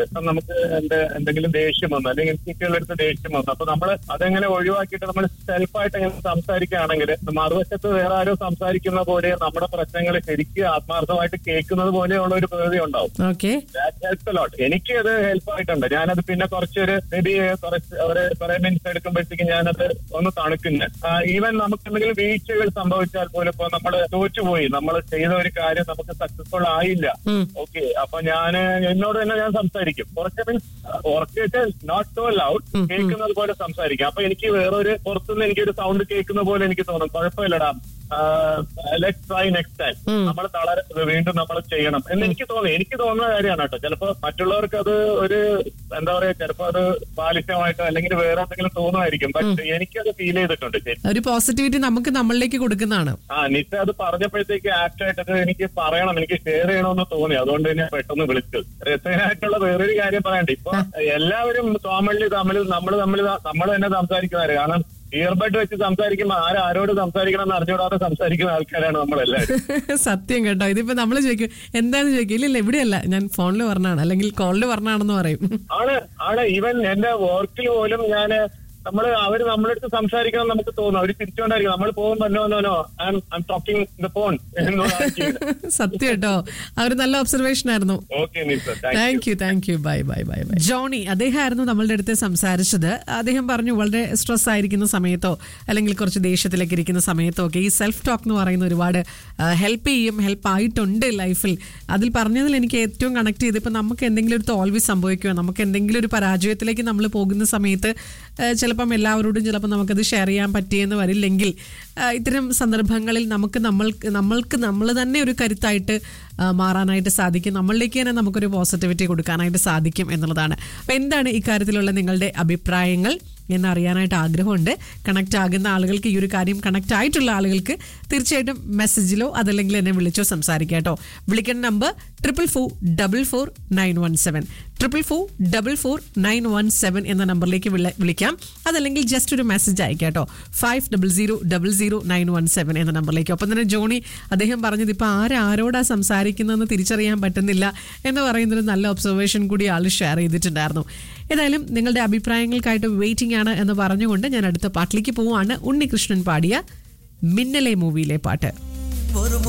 ഇപ്പം നമുക്ക് എന്റെ എന്തെങ്കിലും ദേഷ്യം വന്നു അല്ലെങ്കിൽ കുട്ടികളുടെ അടുത്ത് ദേഷ്യം വന്നു അപ്പൊ നമ്മൾ അതെങ്ങനെ ഒഴിവാക്കിയിട്ട് നമ്മൾ സെൽഫായിട്ട് എങ്ങനെ സംസാരിക്കുകയാണെങ്കിൽ മറുവശത്ത് വേറെ ആരോ സംസാരിക്കുന്ന പോലെ നമ്മുടെ പ്രശ്നങ്ങൾ ശരിക്കും ആത്മാർത്ഥമായിട്ട് കേൾക്കുന്നത് പോലെയുള്ള ഒരു പ്രകൃതി ഉണ്ടാവും ഓക്കെ ലോട്ട് എനിക്ക് അത് ഹെൽപ്പ് ആയിട്ടുണ്ട് ഞാനത് പിന്നെ കുറച്ചൊരു മേ ബി കുറച്ച് ഒരു കുറെ മിനിറ്റ്സ് എടുക്കുമ്പോഴത്തേക്ക് ഞാനത് ഒന്ന് തണുക്കുന്നു ഈവൻ നമുക്ക് എന്തെങ്കിലും വീഴ്ചകൾ സംഭവിച്ചാൽ പോലും ഇപ്പൊ നമ്മൾ തോറ്റുപോയി നമ്മൾ ചെയ്ത ഒരു കാര്യം നമുക്ക് സക്സസ്ഫുൾ ആയില്ല ഓക്കെ അപ്പൊ ഞാൻ എന്നോട് തന്നെ ഞാൻ സംസാരിക്കും കുറച്ച് മീൻസ് ഉറക്കിട്ട് നോട്ട് സോ ലൗഡ് കേൾക്കുന്നത് പോലെ സംസാരിക്കും അപ്പൊ എനിക്ക് വേറൊരു പുറത്തുനിന്ന് എനിക്കൊരു സൗണ്ട് കേൾക്കുന്ന പോലെ എനിക്ക് തോന്നും കുഴപ്പമില്ലടാ ലെറ്റ് ട്രൈ നെക്സ്റ്റ് ടൈം നമ്മൾ തളരരുത് വീണ്ടും നമ്മൾ ചെയ്യണം എന്ന് എനിക്ക് തോന്നി എനിക്ക് തോന്നുന്ന കാര്യമാണ് കേട്ടോ ചിലപ്പോ മറ്റുള്ളവർക്ക് അത് ഒരു എന്താ പറയാ ചിലപ്പോ അത് ബാലിഷ്യമായിട്ടോ അല്ലെങ്കിൽ വേറെ എന്തെങ്കിലും തോന്നുമായിരിക്കും പക്ഷെ എനിക്കത് ഫീൽ ചെയ്തിട്ടുണ്ട് ശരി ഒരു പോസിറ്റിവിറ്റി നമുക്ക് നമ്മളിലേക്ക് കൊടുക്കുന്നതാണ് ആ നിശ്ചയ അത് പറഞ്ഞപ്പോഴത്തേക്ക് ആക്ട് ആയിട്ടത് എനിക്ക് പറയണം എനിക്ക് ഷെയർ ചെയ്യണമെന്ന് തോന്നി അതുകൊണ്ട് തന്നെ പെട്ടെന്ന് വിളിച്ചത് രസകരമായിട്ടുള്ള വേറൊരു കാര്യം പറയണ്ട ഇപ്പൊ എല്ലാവരും തോമള്ളി തമ്മിൽ നമ്മൾ തമ്മിൽ നമ്മൾ തന്നെ സംസാരിക്കുന്നവര് കാരണം ഇയർബഡ് വെച്ച് സംസാരിക്കുമ്പോൾ ആര് ആരോട് സംസാരിക്കണം എന്ന് അറിഞ്ഞുകൂടാതെ സംസാരിക്കുന്ന ആൾക്കാരാണ് നമ്മളെല്ലാവരും സത്യം കേട്ടോ ഇതിപ്പോ നമ്മൾ ചോദിക്കും എന്താന്ന് ചോദിക്കും ഇല്ല ഇല്ല ഇവിടെയല്ല ഞാൻ ഫോണിൽ പറഞ്ഞാണ് അല്ലെങ്കിൽ കോളിൽ പറഞ്ഞാണെന്ന് പറയും ആണ് ആണ് ഈവൻ എന്റെ വർക്കിൽ പോലും ഞാൻ നമ്മള് അവര് നമ്മുടെ അടുത്ത് സംസാരിക്കണം എന്ന് നമുക്ക് തോന്നും അവര് തിരിച്ചുകൊണ്ടായിരിക്കും നമ്മൾ പോകുമ്പോ no no no I talking the phone സത്യം കേട്ടോ ആ ഒരു നല്ല ഒബ്സർവേഷൻ ആയിരുന്നു ഓക്കെ നിസർ thank thank you thank you bye bye bye bye Johnny അദ്ദേഹമായിരുന്നു നമ്മളുടെ അടുത്ത് സംസാരിച്ചത് അദ്ദേഹം പറഞ്ഞു വളരെ സ്ട്രെസ് ആയിരിക്കുന്ന സമയത്തോ അല്ലെങ്കിൽ കുറച്ച് ദേഷ്യത്തിലൊക്കെ ഇരിക്കുന്ന സമയത്തോ ഒക്കെ ഈ സെൽഫ് ടോക്ക് എന്ന് പറയുന്ന ഒരുപാട് ഹെൽപ്പ് ചെയ്യും ഹെൽപ്പ് ആയിട്ടുണ്ട് ലൈഫിൽ അതിൽ പറഞ്ഞതിൽ എനിക്ക് ഏറ്റവും കണക്ട് ചെയ്ത് ഇപ്പം നമുക്ക് എന്തെങ്കിലും ഒരു തോൽവി സംഭവിക്കുകയോ നമുക്ക് എന്തെങ്കിലും ഒരു പരാജയത്തിലേക്ക് നമ്മൾ പോകുന്ന സമയത്ത് ആ, ചിലപ്പം എല്ലാവരോടും ചിലപ്പോൾ നമുക്കത് ഷെയർ ചെയ്യാൻ പറ്റിയെന്ന് വരില്ലെങ്കിൽ ആ, ഇത്തരം സന്ദർഭങ്ങളിൽ നമുക്ക് നമ്മൾക്ക് നമ്മൾക്ക് നമ്മൾ തന്നെ ഒരു കരുത്തായിട്ട് ആ, മാറാനായിട്ട് സാധിക്കും നമ്മളിലേക്ക് തന്നെ നമുക്കൊരു പോസിറ്റിവിറ്റി കൊടുക്കാനായിട്ട് സാധിക്കും എന്നുള്ളതാണ് അപ്പോൾ എന്താണ് ഇക്കാര്യത്തിലുള്ള നിങ്ങളുടെ അഭിപ്രായങ്ങൾ എന്നറിയാനായിട്ട് ആഗ്രഹമുണ്ട് കണക്ട് ആകുന്ന ആളുകൾക്ക് ഈ ഒരു കാര്യം കണക്ട് ആയിട്ടുള്ള ആളുകൾക്ക് തീർച്ചയായിട്ടും മെസ്സേജിലോ അതല്ലെങ്കിൽ എന്നെ വിളിച്ചോ സംസാരിക്കാം കേട്ടോ വിളിക്കേണ്ട number triple four double four nine one seven triple four double four nine one seven എന്ന നമ്പറിലേക്ക് വിള- വിളിക്കാം അതല്ലെങ്കിൽ ജസ്റ്റ് ഒരു മെസ്സേജ് അയക്കാം കേട്ടോ five double zero double zero nine one seven എന്ന നമ്പറിലേക്ക് ഒപ്പം തന്നെ ജോണി അദ്ദേഹം പറഞ്ഞത് ഇപ്പോൾ ആരാരോടാ സംസാരിക്കുന്നതെന്ന് തിരിച്ചറിയാൻ പറ്റുന്നില്ല എന്ന് പറയുന്നൊരു നല്ല ഒബ്സർവേഷൻ കൂടി ആൾ ഷെയർ ചെയ്തിട്ടുണ്ടായിരുന്നു ഏതായാലും നിങ്ങളുടെ അഭിപ്രായങ്ങൾക്കായിട്ട് വെയിറ്റിംഗ് ആണ് എന്ന് പറഞ്ഞുകൊണ്ട് ഞാൻ അടുത്ത പാട്ടിലേക്ക് പോവാണ് ഉണ്ണികൃഷ്ണൻ പാടിയ മിന്നലെ മൂവിയിലെ പാട്ട് ഒരു